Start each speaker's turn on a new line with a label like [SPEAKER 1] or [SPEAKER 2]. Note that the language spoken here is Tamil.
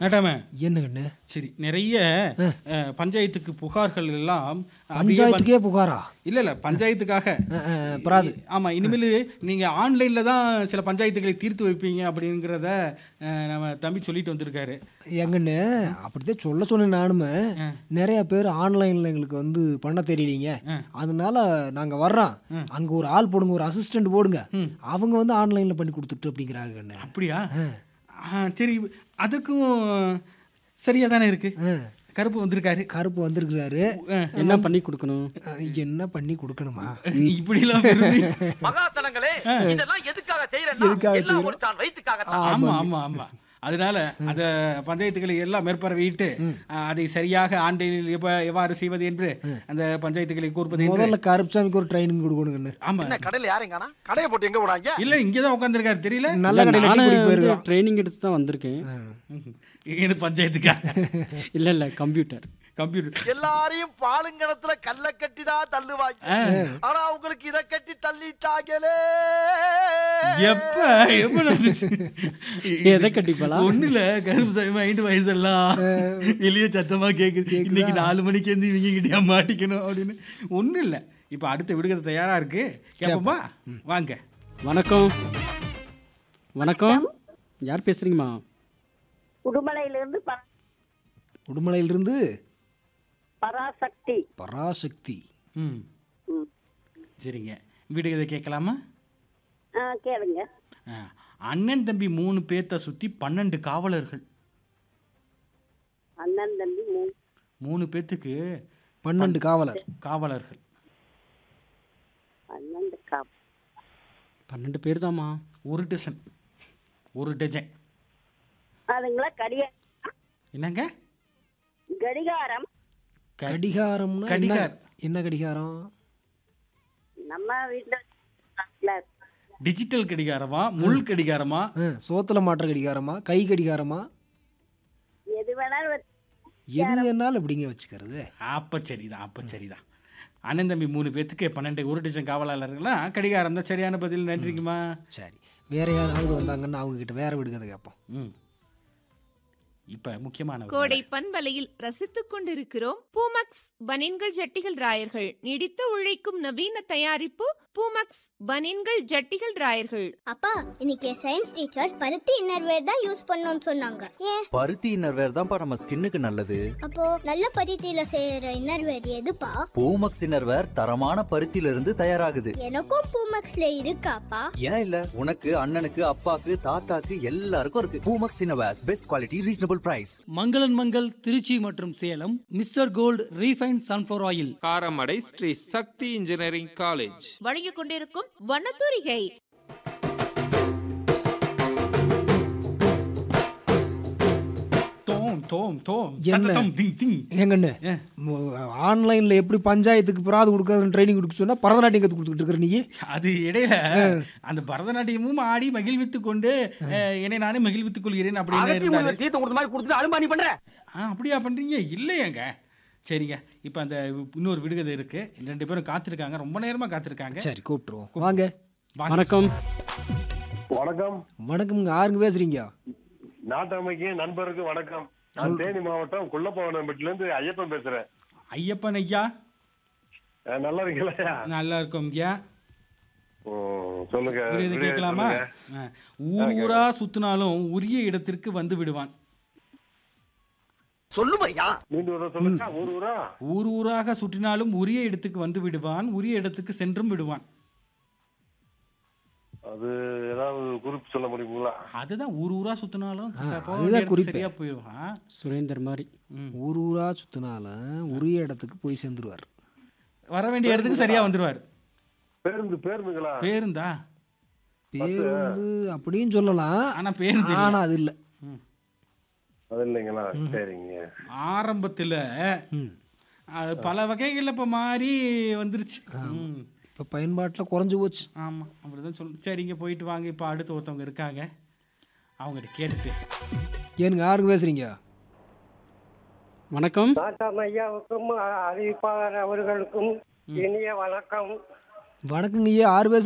[SPEAKER 1] நட்டாம
[SPEAKER 2] என்ன கண்ணு
[SPEAKER 1] சரி நிறைய அஹ், பஞ்சாயத்துக்கு புகார்கள் எல்லாம் அப்படியே வந்து-
[SPEAKER 2] பஞ்சாயத்துக்கே புகாரா
[SPEAKER 1] இல்ல இல்ல பஞ்சாயத்துக்காக
[SPEAKER 2] அஹ், அஹ், பிராது
[SPEAKER 1] ஆமா இனிமேல் நீங்க ஆன்லைன்ல தான் சில பஞ்சாயத்துகளை தீர்த்து வைப்பீங்க அப்படிங்கிறத அஹ், நம்ம தம்பி சொல்லிட்டு வந்திருக்காரு
[SPEAKER 2] எங்கன்னு அப்படித்தான் சொல்ல சொன்னேன் நானுமே நிறைய பேர் ஆன்லைனில் எங்களுக்கு வந்து பண்ண தெரியலீங்க அதனால நாங்கள் வர்றோம் அங்கே ஒரு ஆள் போடுங்க ஒரு அசிஸ்டன்ட் போடுங்க அவங்க வந்து ஆன்லைனில் பண்ணி கொடுத்துட்டு அப்படிங்கிறாங்க கண்ணு
[SPEAKER 1] அப்படியா ஆ, சரி அதுக்கும் சரியா தானே இருக்கு கருப்பு வந்திருக்காரு
[SPEAKER 2] கருப்பு வந்திருக்கிறாரு
[SPEAKER 3] என்ன பண்ணி கொடுக்கணும்
[SPEAKER 2] அஹ், என்ன பண்ணி கொடுக்கணுமா
[SPEAKER 1] இப்படிலாம் வருது.
[SPEAKER 4] மகாசனங்களே இதெல்லாம் எதுக்காக செய்யறேன்னா எல்லாம் ஒரு சான் வயிற்றுக்காக
[SPEAKER 1] ஆமா ஆமா ஆமா அதனால அந்த பஞ்சாயத்துகளை எல்லாம் மேற்பார்வையிட்டு அஹ், அதை சரியாக ஆண்டில் எப்ப எவ்வாறு செய்வது என்று அந்த பஞ்சாயத்துகளை கூறுவது என்று
[SPEAKER 2] முதல்ல கருப்புசாமிக்கு ஒரு ட்ரைனிங் கொடுக்கணுங்கண்ணு
[SPEAKER 1] ஆமா
[SPEAKER 4] என்ன கடையில யாரும் காணா கடையை போட்டு எங்க போனாங்க
[SPEAKER 1] இல்ல இங்கதான் உட்காந்துருக்காரு தெரியல
[SPEAKER 2] நல்ல கடையில் டீ குடிக்க போயிருக்கலாம்
[SPEAKER 3] ட்ரைனிங் எடுத்து தான் வந்திருக்கேன்
[SPEAKER 1] இது பஞ்சாயத்துக்கா
[SPEAKER 3] இல்ல இல்ல கம்ப்யூட்டர்
[SPEAKER 1] கம்ப்யூட்டர்
[SPEAKER 4] எல்லாரையும் பாலுங்கணத்துல கல்ல கட்டி தான் தள்ளுவாங்க ஆனா உங்களுக்கு இத கட்டி தள்ளிட்டாங்களே
[SPEAKER 1] எப்ப எப்ப நடந்துச்சு?
[SPEAKER 3] எதை கட்டிப்பலாம்
[SPEAKER 1] ஒண்ணு இல்ல கருப்பு சாமி மைண்ட் வயசெல்லாம் வெளியே சத்தமா கேக்குது இன்னைக்கு நாலு மணிக்கு வந்து இவங்க கிட்டயா மாட்டிக்கணும் அப்படின்னு ஒண்ணு இல்ல இப்ப அடுத்த விடுகதை தயாரா இருக்கு கேப்போமா வாங்க
[SPEAKER 3] வணக்கம் வணக்கம் யார் பேசுறீங்கம்மா
[SPEAKER 5] உடுமலையிலிருந்து ப-
[SPEAKER 2] உடுமலையிலிருந்து
[SPEAKER 5] பராசக்தி
[SPEAKER 2] பராசக்தி
[SPEAKER 1] ம்
[SPEAKER 5] ம்.
[SPEAKER 1] சரிங்க விடுகதை கேட்கலாமா
[SPEAKER 5] ஆ கேளுங்க
[SPEAKER 1] ஆ, அண்ணன் தம்பி மூணு பேர்த்த சுத்தி பன்னெண்டு காவலர்கள்
[SPEAKER 5] அண்ணன் தம்பி மூணு
[SPEAKER 1] மூணு பேர்த்துக்கு
[SPEAKER 2] பன்னெண்டு காவலர்
[SPEAKER 1] காவலர்கள்
[SPEAKER 5] பன்னெண்டு காப்
[SPEAKER 3] பன்னெண்டு பேர் தாம்மா
[SPEAKER 1] ஒரு டசன் ஒரு டஜன்
[SPEAKER 5] அதுங்களா கடிக
[SPEAKER 1] என்னங்க
[SPEAKER 5] கடிகாரம்
[SPEAKER 1] க-
[SPEAKER 2] கடிகாரம்னா என்ன
[SPEAKER 1] கடிகார்.
[SPEAKER 2] என்ன கடிகாரம்
[SPEAKER 5] நம்ம வீட்டுல
[SPEAKER 1] டிஜிட்டல் கடிகாரமா முள் கடிகாரமா
[SPEAKER 2] ஆ, சோத்துல மாட்டுற கடிகாரமா கை கடிகாரமா
[SPEAKER 5] எது வேணாலும் வச்சு-
[SPEAKER 2] எது வேணாலும் எப்படிங்க வச்சுக்கிறது
[SPEAKER 1] அப்ப சரிதான் அப்ப சரிதான் அண்ணன் தம்பி மூணு பேர்த்துக்கு பன்னெண்டு ஒரு டஜன் காவலாளர்கள்லாம் கடிகாரம் தான் சரியான பதில் நன்றிங்கம்மா
[SPEAKER 2] சரி வேற யாராவது வந்தாங்கன்னா அவங்க கிட்ட வேற விடுகதை கேட்போம்
[SPEAKER 1] ம் இப்ப முக்கியமான ஒரு
[SPEAKER 6] கோடை பண்பலையில் ரசித்துக் கொண்டிருக்கிறோம் பூமக்ஸ் பனின்கள் ஜட்டிகள் ராயர்கள் நீடித்து உழைக்கும் நவீன தயாரிப்பு பூமக்ஸ் பனின்கள் ஜட்டிகள் ராயர்கள்
[SPEAKER 7] அப்பா இன்னைக்கு சயின்ஸ் டீச்சர் பருத்தி இன்னர்வேர் தான் யூஸ் பண்ணணும்னு சொன்னாங்க ஏன்
[SPEAKER 8] பருத்தி இன்னர்வேர் தான்ப்பா நம்ம ஸ்கின்னுக்கு நல்லது
[SPEAKER 7] அப்போ நல்ல பருத்தியில செய்யற இன்னர்வேர் எதுப்பா
[SPEAKER 8] பூமக்ஸ் இன்னர்வேர் தரமான பருத்தியில இருந்து தயாராகுது
[SPEAKER 7] எனக்கும் பூமக்ஸ்ல இருக்காப்பா
[SPEAKER 8] ஏன் இல்ல உனக்கு அண்ணனுக்கு அப்பாக்கு தாத்தாக்கு எல்லாருக்கும் இருக்கு Poomex innerwears best quality reasonable price
[SPEAKER 9] மங்களன் மங்கள் திருச்சி மற்றும் Salem mister gold refine sunflower oil
[SPEAKER 10] Karamadai Sri Sakthi engineering college
[SPEAKER 6] வழங்கிக் கொண்டிருக்கும் வண்ணத்தூரிகை
[SPEAKER 1] தோம் தோம் தோம்
[SPEAKER 2] என்ன?
[SPEAKER 1] தத்தம் திங் திங்
[SPEAKER 2] ஏங்கண்ணு ஆன்லைன்ல எப்படி பஞ்சாயத்துக்கு பிராது கொடுக்கறது ட்ரைனிங் கொடுக்க சொன்னா பரதநாட்டியம் கத்து கொடுத்துட்டு இருக்கிற நீ
[SPEAKER 1] அது இடையில அந்த பரதநாட்டியமும் ஆடி மகிழ்வித்துக் கொண்டு அஹ், என்னை நானே மகிழ்வித்துக் கொள்கிறேன் அப்படின்னு இருந்தாரு
[SPEAKER 4] தீர்த்த கொடுத்த மாதிரி கொடுத்துட்டு அலுமானி பண்ற
[SPEAKER 1] ஆ அப்படியா பண்றீங்க இல்லையேங்க சரிங்க இப்போ அந்த இன்னொரு விடுகதை இருக்கு ரெண்டு பேரும் காத்திருக்காங்க ரொம்ப நேரமா காத்திருக்காங்க
[SPEAKER 2] சரி கூப்பிட்டுருவோம் வாங்க
[SPEAKER 3] வணக்கம்
[SPEAKER 11] வணக்கம்
[SPEAKER 2] வணக்கம்ங்க யாருங்க பேசுறீங்க
[SPEAKER 11] நாட்டமைக்கு நண்பருக்கு வணக்கம் நான் தேனி மாவட்டம் குள்ளப்பவனம்பட்டில இருந்து ஐயப்பன் பேசுறேன்
[SPEAKER 1] ஐயப்பன் ஐயா
[SPEAKER 11] அஹ் நல்லா இருக்கீங்களா
[SPEAKER 1] நல்லா இருக்கும் ஐயா
[SPEAKER 11] ம், சொல்லுங்க
[SPEAKER 1] விடுகதை
[SPEAKER 11] விடுகதை
[SPEAKER 1] கேட்கலாமா
[SPEAKER 11] சொல்லுங்க.
[SPEAKER 1] ஆ. ஊர் ஊரா சுத்தினாலும் உரிய இடத்திற்கு வந்து விடுவான்
[SPEAKER 4] சொல்லுமையா
[SPEAKER 11] மீண்டும் ஒரு தடவை சொல்லுங்க ஊர் ஊரா
[SPEAKER 1] ஊர் ஊராக சுற்றினாலும் உரிய இடத்துக்கு வந்து விடுவான் உரிய இடத்துக்கு சென்றும் விடுவான்
[SPEAKER 11] அது ஏதாவது குறிப்பு சொல்ல முடியுங்களா
[SPEAKER 1] அதுதான் ஊர் ஊரா சுத்தினாலும் போக
[SPEAKER 2] அதுதான்
[SPEAKER 1] வேண்டிய இடத்துக்கு
[SPEAKER 2] குறிப்பு.
[SPEAKER 1] சரியா போயிடுவான்
[SPEAKER 3] சுரேந்தர் மாதிரி
[SPEAKER 2] ஊர் ஊரா சுத்தினாலும் உரிய இடத்துக்கு போய் சேர்ந்துருவார்
[SPEAKER 1] வர வேண்டிய இடத்துக்கு சரியா வந்துருவார்
[SPEAKER 11] பேருந்து பேருந்துங்களா
[SPEAKER 1] பேருந்தா
[SPEAKER 2] பேருந்து அப்படியும் சொல்லலாம்
[SPEAKER 1] ஆனா பேருந்து இல்ல.
[SPEAKER 2] ஆனா அது இல்ல
[SPEAKER 11] அது இல்லைங்களா சரிங்க
[SPEAKER 1] ஆரம்பத்துல அது பல வகைகள்ல இப்ப மாறி வந்துருச்சு ம்.
[SPEAKER 2] இப்ப பயன்பாட்டுல குறைஞ்சு போச்சு
[SPEAKER 1] ஆமா அப்படிதான் சொல்லு சரிங்க போயிட்டு வாங்க இப்ப அடுத்து ஒருத்தவங்க இருக்காங்க அவங்ககிட்ட கேட்டுட்டு
[SPEAKER 2] ஏனுங்க யாருங்க பேசுறீங்க
[SPEAKER 3] வணக்கம்
[SPEAKER 5] நாட்டாம் ஐயாவுக்கும் அறிவிப்பாளர் அவர்களுக்கும் இனிய வணக்கம்
[SPEAKER 2] வணக்கங்க ஐயா யார் பேசுறீங்க